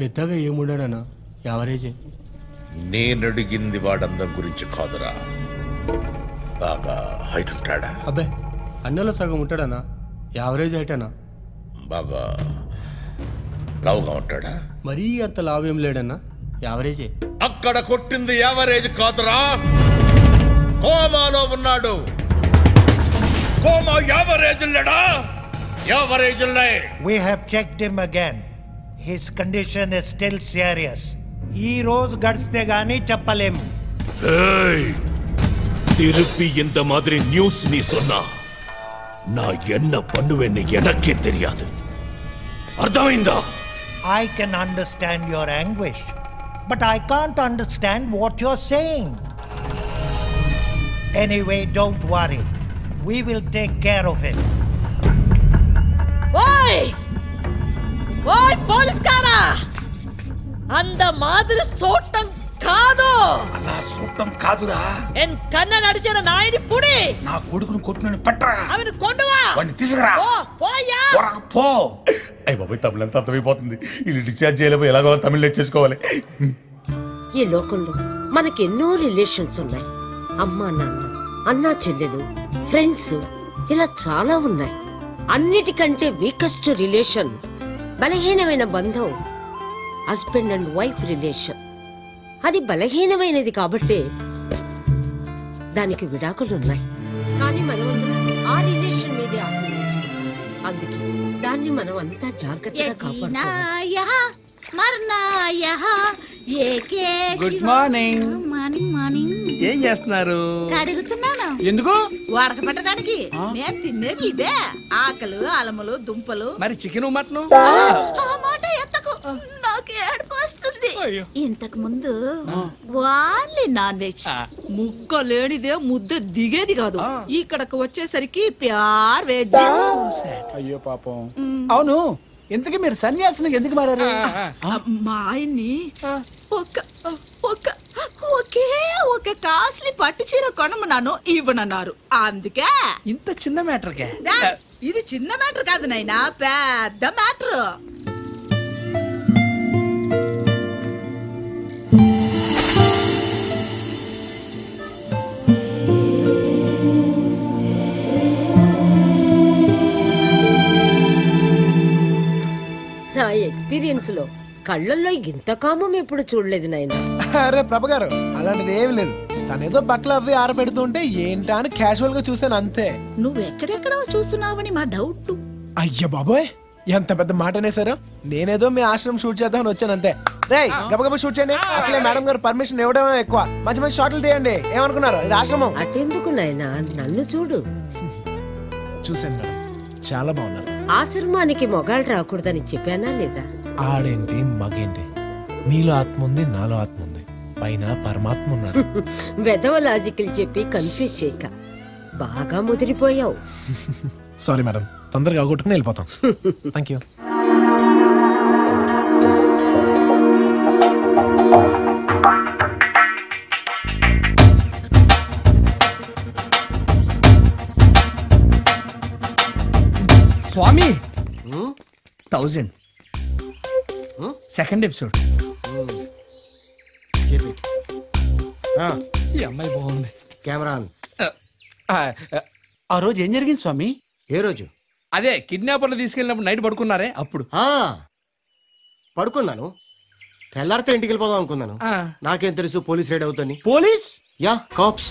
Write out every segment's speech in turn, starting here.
పెద్దగా ఏముండాడన్నా యావరేజే నేనడిగింది వాడందం గురించి కాదురా బాగా హైట్ ఉంటాడా అబ్బే అన్నలో సగం ఉంటాడన్నా యావరేజ్ హైట్ అన్నా బాగా లావుగా ఉంటాడా మరీ అంత లాభం లేడన్నా యావరేజే అక్కడ కొట్టింది యావరేజ్ కాదురా కోమాలో ఉన్నాడు కోమా యావరేజ్ లేడా యావరేజ్ లే We have checked him again. His condition is still serious. ఈ రోజు గడిస్తే గానీ చెప్పలేం ஏய் திருப்பி இந்த மாதிரி நியூஸ் நீ சொன்னா நான் என்ன பண்ணுவேன்னு எனக்கே தெரியாது அர்த்தமைந்தா I can understand your anguish, but I can't understand what you're saying. Anyway, don't worry. We will take care of it. ఓయ్ ఓయ్ పోలీస్కారా அந்த மாதிரி சோட்டம் కాదు అలా చూడటం కాదురా ఎన్ కన్న నడిచిన నాయని పుడి నా కొడుకుని కొట్టునని పట్టరా అవని కొండవా వాడిని తీసుకురా పో పోయా త్వరగా పో అయ్య బాబాయ్ తమిళ ఎంత అర్థమైపోతుంది ఇది డిశ్చార్జ్ చేయలేము ఎలాగో తమిళ నేర్చేసుకోవాలి ఈ లోకంలో మనకెన్నో రిలేషన్స్ ఉన్నాయి అమ్మా నాన్న అన్నా చెల్లెలు ఫ్రెండ్స్ ఇలా చాలా ఉన్నాయి అన్నిటికంటే వీకెస్ట్ రిలేషన్ బలహీనమైన బంధం హస్బెండ్ అండ్ వైఫ్ రిలేషన్ అది బలహీనమైనది కాబట్టే దానికి విడాకులున్నాయి కానీ మనమందరం ఆ రిలేషన్ మీదే ఆశ్రయించుకున్నాం అందుకే దాన్ని మనం అంతా జాగ్రత్తగా కాపాడుకోవాలి గుడ్ మార్నింగ్ మార్నింగ్ మార్నింగ్ ఏం చేస్తున్నారు కడుగుతున్నాను ఎందుకు ఉడక పెట్టడానికి మేము తినేవి ఇవే ఆకలు అలములు దుంపలు మరి చికెన్ మటన్ ఆ మాట ఎత్తకు నాకు ఏడుపు వస్తుంది ఇంతకు ముందు ఓన్లీ నాన్ వెజ్ ముక్క లేనిదే ముద్ద దిగేది కాదు ఇక్కడకు వచ్చేసరికి ప్యార్ వెజ్ అయ్యో పాపం అవును ఇంతకీ మీరు సన్యాసిని ఎందుకు మారారు మా ఆయన్ని ఒక ఒక ఒకే ఒక కాస్ట్లీ పట్టు చీర కొనమన్నాను ఇవ్వనన్నారు అందుకే ఇంత చిన్న మ్యాటర్కే దా, ఇది చిన్న మ్యాటర్ కాదు నాయనా పెద్ద మ్యాటర్ నా ఎక్స్పీరియన్స్ లో కళ్ళల్లో ఇంత కామం ఎప్పుడు చూడలేదు నాయనా అరే ప్రభ గారు అలాంటిది ఏమి లేదు తనేదో బట్టలు అవి ఆరబెడుతుంటే ఏంటా అని క్యాజువల్ గా చూసాను అంతే నువ్వు ఎక్కడెక్కడో చూస్తున్నావని మా డౌట్ అయ్య బాబోయ్ ఎంత పెద్ద మాట అనేసారు నేనేదో మీ ఆశ్రమం షూట్ చేద్దామని వచ్చాను అంతే రే గబగబా షూట్ చేయండి అసలే మేడం గారు పర్మిషన్ ఇవ్వడం ఎక్కువ మంచి మంచి షాట్లు తీయండి ఏమనుకున్నారు ఇది ఆశ్రమం అటెందుకు నాయనా నన్ను చూడు చూసాను మేడం చాలా బాగున్నారు ఆశ్రమానికి మొగాళ్ళు రాకూడదని చెప్పానా లేదా ఆడేంటి మగేంటి మీలో ఆత్మ ఉంది నాలో ఆత్మ ఉంది పైన పరమాత్మ ఉన్నాడు వెధవ లాజికల్ చెప్పి కన్ఫ్యూజ్ చేయక బాగా ముదిరిపోయావు సారీ మేడం తొందరగా అవగొట్టుకుని వెళ్ళిపోతాం థ్యాంక్ యూ స్వామి థౌజండ్ సెకండ్ ఎపిసోడ్ ఈ అమ్మాయి బాగుంది కెమెరా ఆన్. ఆ రోజు ఏం జరిగింది స్వామి ఏ రోజు అదే కిడ్నాపర్లు తీసుకెళ్ళినప్పుడు నైట్ పడుకున్నారే అప్పుడు ఆ పడుకున్నాను తెల్లారితే ఇంటికి వెళ్ళిపోదాం అనుకున్నాను ఆ. నాకేం తెలుసు పోలీస్ రైడ్ అవుతుంది పోలీస్ యా కాప్స్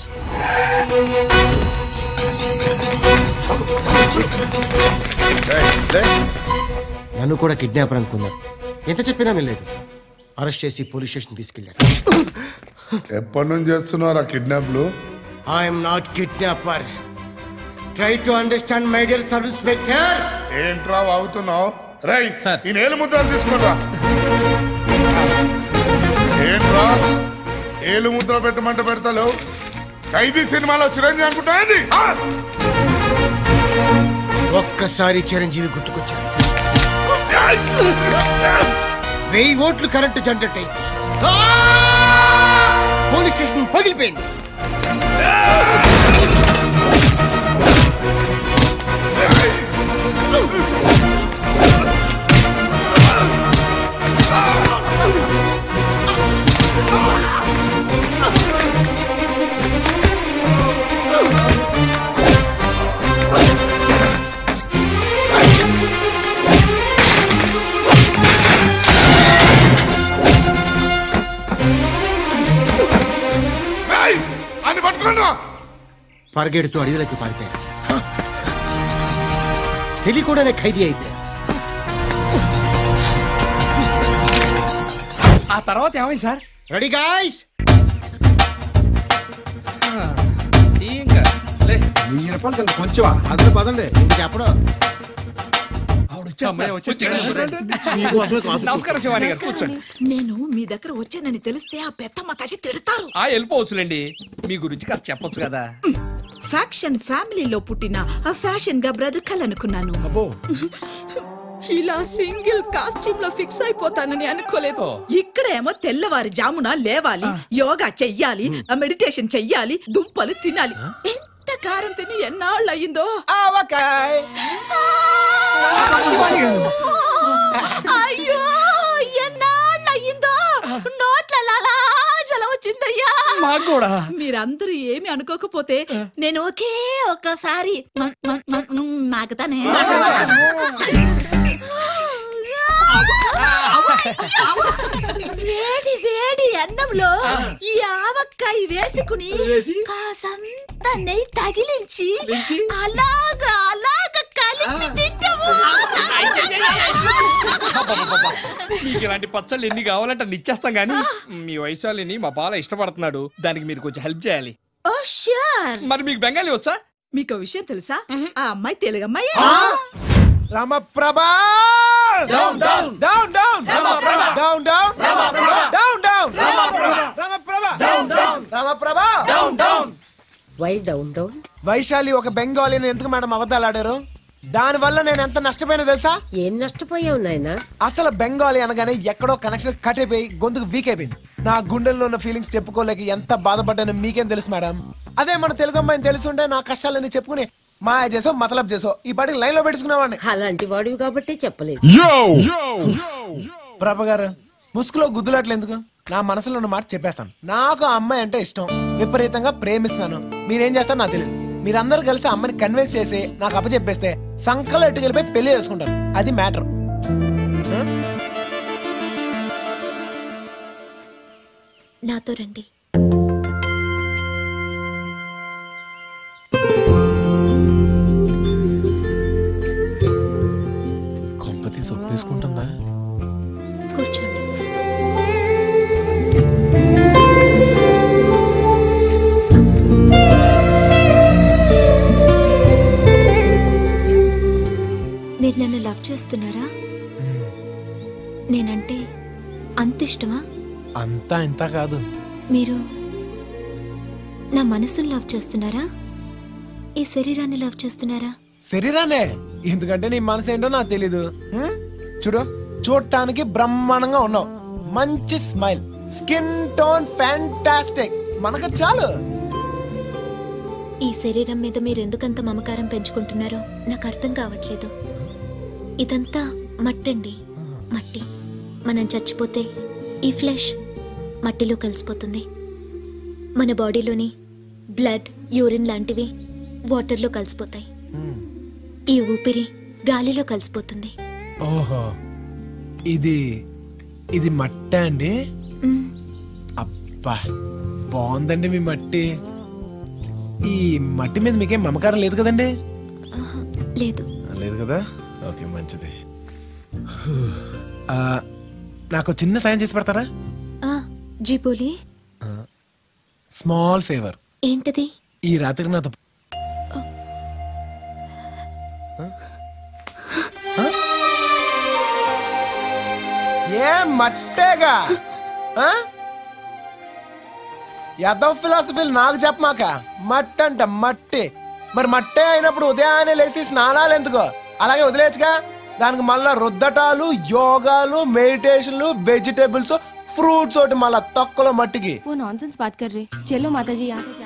నన్ను కూడా కిడ్నాపర్ అనుకున్నారు ఎంత చెప్పినా వినలేదు అరెస్ట్ చేసి పోలీస్ స్టేషన్ తీసుకెళ్ళారు ఎప్పటి నుంచి చేస్తున్నారా కిడ్నాప్లు I'm not kidnapper try to understand my dear sub inspector ఏంట్రా వాగుతున్నావు రై ఈ నేలు ముద్రలు తీసుకుంటా ఏంట్రా ఏలు ముద్ర పెట్టమంటే పెడతావు ఖైదీ సినిమాలో చిరంజీవి అనుకుంటా ఏంది? ఆ! ఒక్కసారి చిరంజీవి గుర్తుకొచ్చాడు వెయ్యి ఓట్లు కరెంటు జనరేట్ అయింది పోలీస్ స్టేషన్ పగిలిపోయింది అని పట్టుకోండి రా పరిగెడుతూ అడవిలోకి పారిపోయాడు తెలియకుండానే ఖైదీ అయిపోయాడు ఆ తర్వాత ఏమైంది సార్ రెడీ గాయ్స్ ఇంకా లే వెయ్యి రూపాయలు కంటే కొంచెమా అందులో పదండి ఇంటికి ఎప్పుడో నమస్కారం శివాని గారు కూర్చోండి నేను మీ దగ్గర వచ్చానని తెలిస్తే ఆ పెద్దమ్మ కసి తిడతారు ఆ వెళ్ళిపోవచ్చులేండి మీ గురించి కాస్త చెప్పొచ్చు కదా ఫ్యాక్షన్ ఫ్యామిలీలో పుట్టిన ఆ ఫ్యాషన్ గా బ్రతకాలనుకున్నాను ఇలా సింగిల్ కాస్ట్యూమ్ లో ఫిక్స్ అయిపోతానని అనుకోలేదు ఇక్కడేమో తెల్లవారి జామున లేవాలి యోగా చెయ్యాలి మెడిటేషన్ చెయ్యాలి దుంపలు తినాలి ఎంత కారం తిని ఎన్నాళ్ళు అయ్యిందో ఆవకాయ్ అయ్యో ఎన్నాళ్ళు అయ్యిందో నోట్ల జల వచ్చిందయ్యా మాకు కూడా మీరందరూ ఏమి అనుకోకపోతే నేను ఒకే ఒక్కసారి మ- మ- మ- నాకుతానే వేడి వేడి అన్నంలో ఈ ఆవకాయ వేసుకుని కాసంత నెయ్యి తగిలించి అలాగా అలాగా కలిపి తింటాము మీకు ఇలాంటి పచ్చళ్ళు ఎన్ని కావాలంటే అన్ని ఇచ్చేస్తాం కానీ మీ వయసు వాళ్ళని మా బాల ఇష్టపడుతున్నాడు దానికి మీరు కొంచెం హెల్ప్ చేయాలి ఓ ష్యూర్ మరి మీకు బెంగాలీ వచ్చా మీకు విషయం తెలుసా ఆ అమ్మాయి తెలుగు అమ్మాయి Ramaprabha down down down down down down down down Ramaprabha down down Ramaprabha down down వై డౌన్ డౌన్ వైశాలి ఒక బెంగాలీని ఎందుకు మేడం అబద్ధాలు ఆడారు దాని వల్ల నేను ఎంత నష్టపోయినా తెలుసా ఏం నష్టపోయావు నాయనా అసలు బెంగాలీ అనగానే ఎక్కడో కనెక్షన్ కట్ అయిపోయి గొంతుకు వీక్ అయిపోయింది నా గుండెల్లో ఉన్న ఫీలింగ్స్ చెప్పుకోలేక ఎంత బాధపడ్డానో మీకేం తెలుసు మేడం అదే మన తెలుగు అమ్మాయిని తెలుసుంటే నా కష్టాలన్నీ చెప్పుకుని మాయ చేసో మతలబ్ చేసో ఈ పాటికి లైన్ లో పెట్టుకునేవాడిని అలాంటి వాడివి కాబట్టి చెప్పలేదు ప్రభ గారు ముసుగులో గుద్దులాట్లు ఎందుకు నా మనసులో ఉన్న మాట చెప్పేస్తాను నాకు ఆ అమ్మాయి అంటే ఇష్టం విపరీతంగా ప్రేమిస్తున్నాను మీరేం చేస్తారో నాకు తెలియదు మీరందరూ కలిసి ఆ అమ్మాయిని కన్విన్స్ చేసి నాకు అప్పచెప్పేస్తే సంకలో ఎట్టుకెళ్ళిపోయి పెళ్లి చేసుకుంటాను అది మ్యాటర్ నాతో రండి కొంప తీసి ఒప్పేసుకుంటుందా కూర్చోండి మీరు నన్ను లవ్ చేస్తున్నారా నేనంటే అంత ఇష్టమా అంతా ఇంత కాదు మీరు నా మనసును లవ్ చేస్తున్నారా ఈ శరీరాన్ని లవ్ చేస్తున్నారా శరీరానే ఎందుకంటే నీ మనసు ఏంటో నాకు తెలీదు హ్మ్? చూడు చూడటానికి బ్రహ్మాండంగా ఉన్నావు మంచి స్మైల్ స్కిన్ టోన్ ఫ్యాంటాస్టిక్ మనకు చాలు ఈ శరీరం మీద మీరు ఎందుకంత మమకారం పెంచుకుంటున్నారో నాకు అర్థం కావట్లేదు ఇదంతా మట్టండి మట్టి మనం చచ్చిపోతే ఈ ఫ్లెష్ మట్టిలో కలిసిపోతుంది మన బాడీలోని బ్లడ్ యూరిన్ లాంటివి వాటర్లో కలిసిపోతాయి ఈ ఊపిరి గాలిలో కలిసిపోతుంది ఓహో ఇది ఇది మట్ట అండి మ్, అబ్బా బాగుందండి మీ మట్టి ఈ మట్టి మీద మీకేం మమకారం లేదు కదండి లేదు లేదు కదా ఓకే మంచిది ఆ, నాకు చిన్న సాయం చేసి పెడతారా ఆ, జీ బోలి స్మాల్ ఫేవర్ ఏంటది ఈ రాత్రికి నాతో ఆ? ఏ మట్టేగా ఆ? యదవ ఫిలాసఫీలు నాకు చెప్పమాక మట్టి అంట మట్టి మరి మట్టే అయినప్పుడు ఉదయాన్నే లేచి స్నానాలు ఎందుకో అలాగే వదిలేచ్చుగా దానికి మళ్ళా రుద్దటాలు యోగాలు మెడిటేషన్లు వెజిటేబుల్స్ ఫ్రూట్స్ ఒకటి మళ్ళా తొక్కలో మట్టికి वो नॉनसेंस बात कर रहे चलो माता जी यहाँ से